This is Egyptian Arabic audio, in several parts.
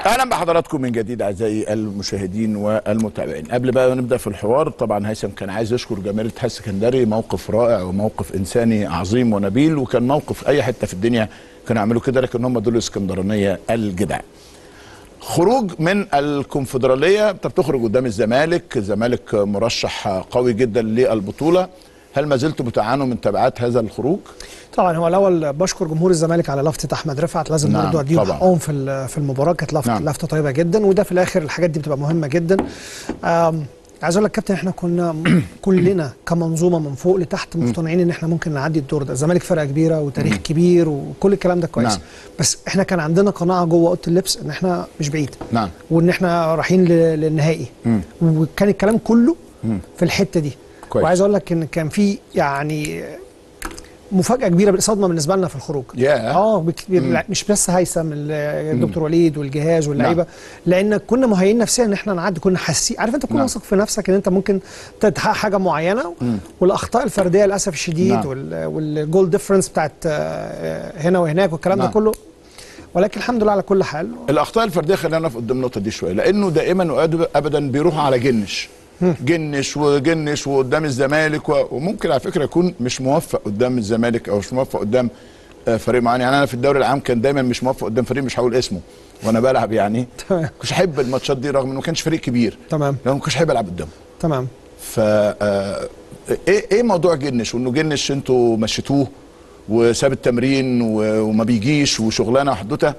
اهلا بحضراتكم من جديد اعزائي المشاهدين والمتابعين قبل بقى ما نبدا في الحوار طبعا هيثم كان عايز يشكر جماهير الاتحاد السكندري موقف رائع وموقف انساني عظيم ونبيل وكان موقف في اي حته في الدنيا كانوا يعملوا كده لكن هم دول الاسكندرانيه الجدع خروج من الكونفدراليه انت بتخرج قدام الزمالك الزمالك مرشح قوي جدا للبطوله هل ما زلتوا بتعانوا من تبعات هذا الخروج طبعا هو الاول بشكر جمهور الزمالك على لفته احمد رفعت لازم نعم، برضه اديهم طبعا. حقهم في في المباراه كانت لفته نعم. لفته طيبه جدا وده في الاخر الحاجات دي بتبقى مهمه جدا آم، عايز اقول لك كابتن احنا كنا كلنا كمنظومه من فوق لتحت مقتنعين ان احنا ممكن نعدي الدور ده الزمالك فرقه كبيره وتاريخ كبير وكل الكلام ده كويس نعم. بس احنا كان عندنا قناعه جوه اوضه اللبس ان احنا مش بعيد نعم وان احنا رايحين ل- للنهائي مم. وكان الكلام كله مم. في الحته دي كويس. وعايز اقول لك ان كان في يعني مفاجاه كبيره صدمه بالنسبه لنا في الخروج ياه. اه بكبير لا، مش بس هيثم ال- الدكتور وليد والجهاز واللعيبه لان كنا مهيئين نفسيا ان احنا نعدي كنا حاسين عارف انت تكون نعم. واثق في نفسك ان انت ممكن تحقق حاجه معينه والاخطاء الفرديه للاسف الشديد نعم. وال- والجول ديفرنس بتاعت آه، هنا وهناك والكلام نعم. ده كله ولكن الحمد لله على كل حال الاخطاء الفرديه خلينا نقف قدام النقطه دي شويه لانه دائما وأد- ابدا بيروحوا على جنش جنش وجنش وقدام الزمالك و- وممكن على فكره يكون مش موفق قدام الزمالك او مش موفق قدام آه، فريق معين يعني انا في الدوري العام كان دايما مش موفق قدام فريق مش هقول اسمه وانا بلعب يعني تمام. كنتش احب الماتشات دي رغم انه ما كانش فريق كبير تمام لو ما كنتش احب العب قدامه تمام ف آه، ايه ايه موضوع جنش وانه جنش انتوا مشيتوه وساب التمرين و- وما بيجيش وشغلانه وحدوته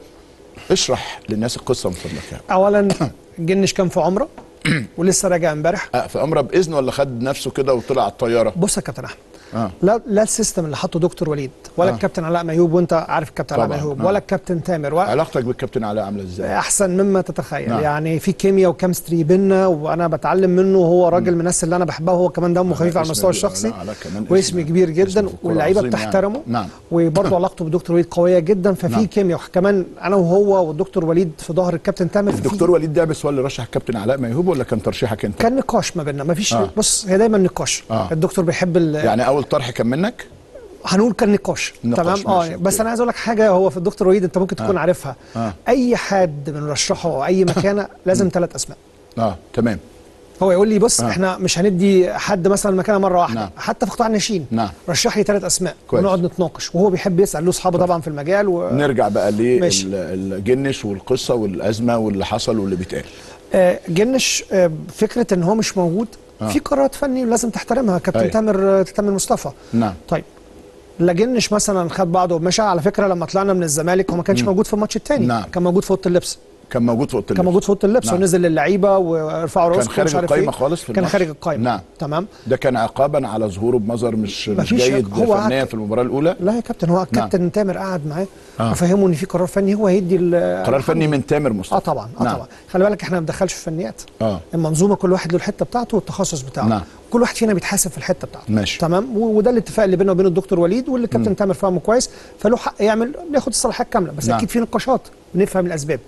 اشرح للناس القصه من فضلك يعني. اولا جنش كان في عمره ولسه راجع امبارح آه، في امره باذن ولا خد نفسه كده وطلع على الطياره بص يا كابتن احمد اه لا لا السيستم اللي حطه دكتور وليد ولا آه. الكابتن علاء ميوب وانت عارف الكابتن علاء طبعاً، ميوب آه. ولا الكابتن تامر ولا علاقتك بالكابتن علاء عامله ازاي؟ احسن مما تتخيل نعم. يعني في كيمياء وكيمستري بينا وانا بتعلم منه وهو راجل من الناس اللي انا بحبها وهو كمان دمه خفيف على اسم المستوى كبير. الشخصي لا، علاء كمان واسم اسم- كبير اسم جدا في الكرة واللعيبه عظيم يعني. بتحترمه نعم. وبرضه علاقته بدكتور وليد قويه جدا ففي نعم. كيمياء كمان انا وهو والدكتور وليد في ظهر الكابتن تامر في- الدكتور وليد دعبس هو اللي رشح الكابتن علاء ميهوب ولا كان ترشيحك انت؟ كان نقاش ما بيننا ما فيش آه. بص هي دايما نقاش آه. الدكتور بيحب ال- يعني اول طرح كان منك؟ هنقول كان نقاش نقاش، تمام ماشي، اه بس أوكي. انا عايز اقول لك حاجه هو في الدكتور وليد انت ممكن تكون آه. عارفها آه. اي حد بنرشحه او اي مكانه لازم ثلاث اسماء اه تمام هو يقول لي بص آه. احنا مش هندي حد مثلا مكانه مره واحده نعم. حتى في قطاع الناشئين نعم. رشح لي ثلاث اسماء كويس. ونقعد نتناقش وهو بيحب يسال له اصحابه طبعا في المجال و... نرجع بقى ماشي. للجنش والقصه والازمه واللي حصل واللي بيتقال آه، جنش آه، فكره ان هو مش موجود آه. في قرارات فني لازم تحترمها كابتن أيوة. تامر تامر مصطفى نعم طيب لا جنش مثلا خد بعضه ومشى على فكره لما طلعنا من الزمالك هو ما كانش موجود في الماتش الثاني نعم. كان موجود في اوضه اللبس كان موجود في اوضه كان اللبس. موجود في اوضه اللبس نعم. ونزل للعيبه ورفعوا كان راسهم خارج ومش عارف القايمة إيه. خالص في كان الماتش. خارج القايمه نعم. تمام ده كان عقابا على ظهوره بمظهر مش مش مفيش جيد شك. هو فنيا قعد- في المباراه الاولى لا يا كابتن هو الكابتن تامر قعد معاه آه. وفهمه ان في قرار فني هو هيدي ال- قرار فني من تامر اه مصطفى طبعا اه نعم. طبعا خلي بالك احنا ما بندخلش في فنيات اه المنظومه كل واحد له الحته بتاعته والتخصص بتاعه نعم. كل واحد فينا بيتحاسب في الحته بتاعته ماشي. تمام و- وده الاتفاق اللي بينه وبين الدكتور وليد واللي الكابتن تامر فاهمه كويس فله حق يعمل ياخد الصلاحيات كامله بس نعم. اكيد في نقاشات نفهم الاسباب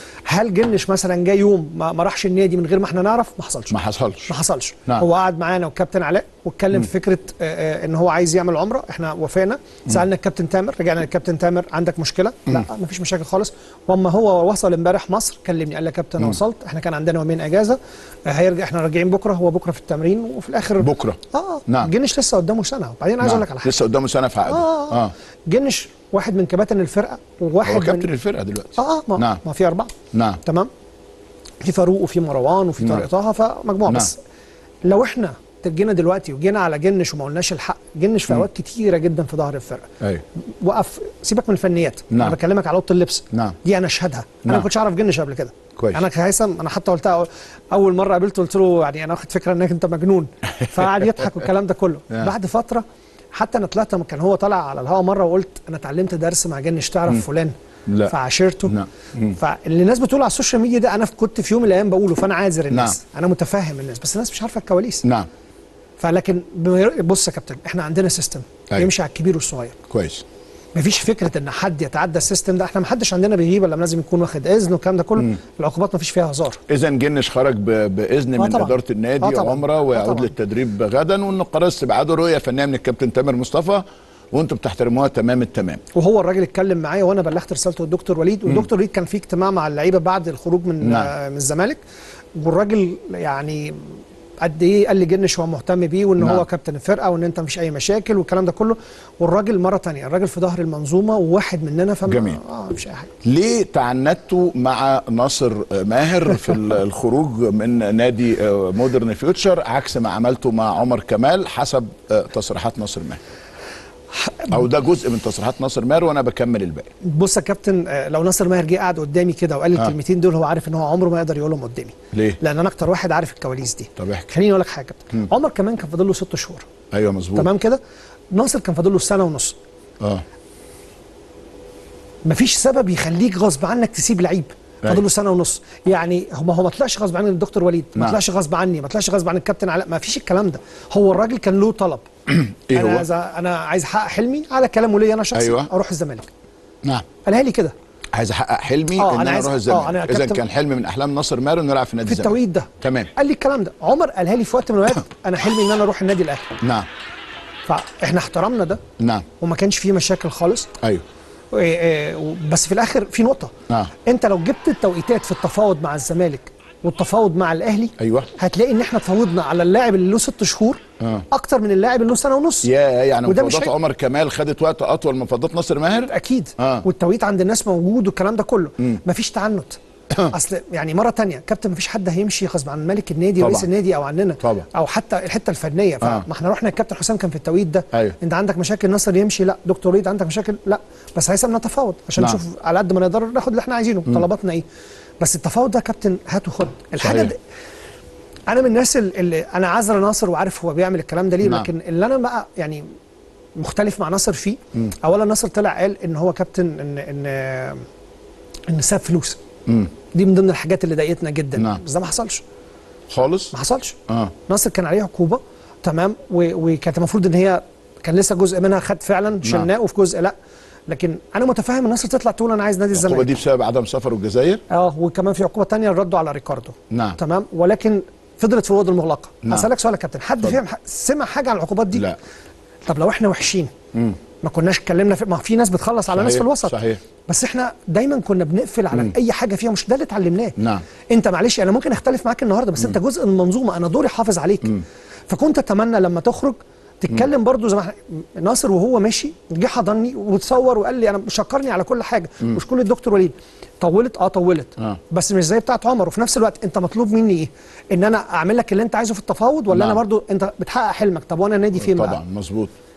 هل جنش مثلا جاي يوم ما, ما راحش النادي من غير ما احنا نعرف ما حصلش ما حصلش ما حصلش نعم. هو قعد معانا والكابتن علاء واتكلم في فكره آه، آه، ان هو عايز يعمل عمره احنا وافقنا سالنا الكابتن تامر رجعنا للكابتن تامر عندك مشكله لا ما فيش مشاكل خالص واما هو وصل امبارح مصر كلمني قال لي يا كابتن انا وصلت احنا كان عندنا يومين اجازه آه، هيرجع احنا راجعين بكره هو بكره في التمرين وفي الاخر بكره اه نعم. جنش لسه قدامه سنه وبعدين عايز نعم. اقول لك على حاجه لسه قدامه سنه في عقده آه. اه جنش واحد من كباتن الفرقه وواحد هو من كابتن الفرقه دلوقتي اه ما, نعم. ما في اربعه نعم تمام في فاروق وفي مروان وفي نعم. طارق طه فمجموعه نعم. بس لو احنا جينا دلوقتي وجينا على جنش وما قلناش الحق جنش في اوقات كتيره جدا في ظهر الفرقه ايوه وقف سيبك من الفنيات نعم. انا بكلمك على اوضه اللبس نعم. دي انا اشهدها انا نعم. ما كنتش اعرف جنش قبل كده كويس. انا كهيثم انا حتى قلتها اول مره قابلته قلت له يعني انا واخد فكره انك انت مجنون فقعد يضحك والكلام ده كله نعم. بعد فتره حتى انا طلعت كان هو طالع على الهوا مره وقلت انا اتعلمت درس مع جنش تعرف فلان لا. فعاشرته نعم. مم. فاللي الناس بتقول على السوشيال ميديا ده انا كنت في يوم من الايام بقوله فانا عاذر الناس انا متفهم الناس بس الناس مش عارفه الكواليس نعم فلكن بم- بص يا كابتن احنا عندنا سيستم أيوة. يمشي على الكبير والصغير كويس مفيش فكره ان حد يتعدى السيستم ده احنا ما حدش عندنا بيغيب الا لازم يكون واخد اذن والكلام ده كله العقوبات مفيش فيها هزار اذا جنش خرج ب- باذن آه من طبعاً. اداره النادي آه طبعاً. عمره آه ويعود طبعاً. للتدريب غدا وان قرار استبعاده رؤيه فنيه من الكابتن تامر مصطفى وانتم بتحترموها تمام التمام وهو الراجل اتكلم معايا وانا بلغت رسالته للدكتور وليد والدكتور وليد كان في اجتماع مع اللعيبه بعد الخروج من نعم. آه من الزمالك والراجل يعني قد ايه قال لي جنش هو مهتم بيه وان نعم. هو كابتن الفرقه وان انت مفيش اي مشاكل والكلام ده كله والراجل مره تانية الراجل في ظهر المنظومه وواحد مننا فما جميل. اه مفيش اي حاجه ليه تعنتوا مع ناصر ماهر في ال- الخروج من نادي آه، مودرن فيوتشر عكس ما عملته مع عمر كمال حسب آه، تصريحات ناصر ماهر او ده جزء من تصريحات ناصر ماهر وانا بكمل الباقي بص يا كابتن آه، لو ناصر ماهر جه قعد قدامي كده وقال لي آه. الكلمتين دول هو عارف ان هو عمره ما يقدر يقولهم قدامي ليه لان انا اكتر واحد عارف الكواليس دي طب احكي خليني اقول لك حاجه يا كابتن عمر كمان كان فاضل له ست شهور ايوه مظبوط تمام كده ناصر كان فاضل له سنه ونص اه مفيش سبب يخليك غصب عنك تسيب لعيب أيوة. فاضل له سنه ونص يعني هو ما هو ما طلعش غصب عن الدكتور وليد ما نعم. طلعش غصب عني ما طلعش غصب عن الكابتن علاء ما فيش الكلام ده هو الراجل كان له طلب ايه انا هو عايز انا عايز احقق حلمي على كلامه ليا انا شخصي أيوة. اروح الزمالك نعم قالها لي كده عايز احقق حلمي آه، ان أنا انا عايز- اروح آه، الزمالك أنا اذا كابتن- كان حلم من احلام ناصر ماهر انه يلعب في نادي في الزمالك التوقيت ده تمام قال لي الكلام ده عمر قالها لي في وقت من الاوقات انا حلمي ان انا اروح النادي الاهلي نعم فاحنا احترمنا ده نعم وما كانش فيه مشاكل خالص ايوه إيه إيه بس في الاخر في نقطه نعم انت لو جبت التوقيتات في التفاوض مع الزمالك والتفاوض مع الاهلي ايوه هتلاقي ان احنا تفاوضنا على اللاعب اللي له ست شهور آه. اكتر من اللاعب اللي له سنه ونص يا يعني وده مش مفاوضات عيب. عمر كمال خدت وقت اطول من مفاوضات ناصر ماهر اكيد آه. والتوقيت عند الناس موجود والكلام ده كله مفيش تعنت اصل يعني مره تانية كابتن مفيش حد هيمشي غصب عن مالك النادي طبعا. رئيس النادي او عننا طبعا. او حتى الحته الفنيه فما آه. احنا رحنا الكابتن حسام كان في التوقيت ده أيوه. انت عندك مشاكل نصر يمشي لا دكتور وليد عندك مشاكل لا بس هيثم نتفاوض عشان نعم. نشوف على قد ما نقدر ناخد اللي احنا عايزينه طلباتنا ايه بس التفاوض ده يا كابتن هات وخد الحاجه صحيح. دي انا من الناس اللي- اللي انا عذر ناصر وعارف هو بيعمل الكلام ده ليه نعم. لكن اللي انا بقى يعني مختلف مع ناصر فيه اولا ناصر طلع قال ان هو كابتن ان ان ان ساب فلوس مم. دي من ضمن الحاجات اللي ضايقتنا جدا نعم. بس ده ما حصلش خالص ما حصلش اه ناصر كان عليه عقوبه تمام و- وكانت المفروض ان هي كان لسه جزء منها خد فعلا شلناه وفي جزء لا لكن انا متفاهم ان ناصر تطلع تقول انا عايز نادي العقوبه الزمالك دي بسبب عدم سفره الجزائر اه وكمان في عقوبه تانية ردوا على ريكاردو نعم تمام ولكن فضلت في الأوضة المغلقه نعم. اسالك سؤال يا كابتن حد اتفضل. فيهم ح- سمع حاجه عن العقوبات دي لا طب لو احنا وحشين مم. ما كناش اتكلمنا في ما في ناس بتخلص على ناس في صحيح، الوسط صحيح. بس احنا دايما كنا بنقفل على اي حاجه فيها مش ده اللي اتعلمناه نعم. انت معلش انا ممكن اختلف معاك النهارده بس انت جزء من المنظومه انا دوري حافظ عليك فكنت اتمنى لما تخرج تتكلم برضو زي ما احنا ناصر وهو ماشي جه حضني وتصور وقال لي انا شكرني على كل حاجه وشكر الدكتور وليد طولت اه طولت آه. بس مش زي بتاعت عمر وفي نفس الوقت انت مطلوب مني ايه ان انا اعمل لك اللي انت عايزه في التفاوض ولا نعم. انا برضو انت بتحقق حلمك طب وانا نادي فين بقى طبعا مظبوط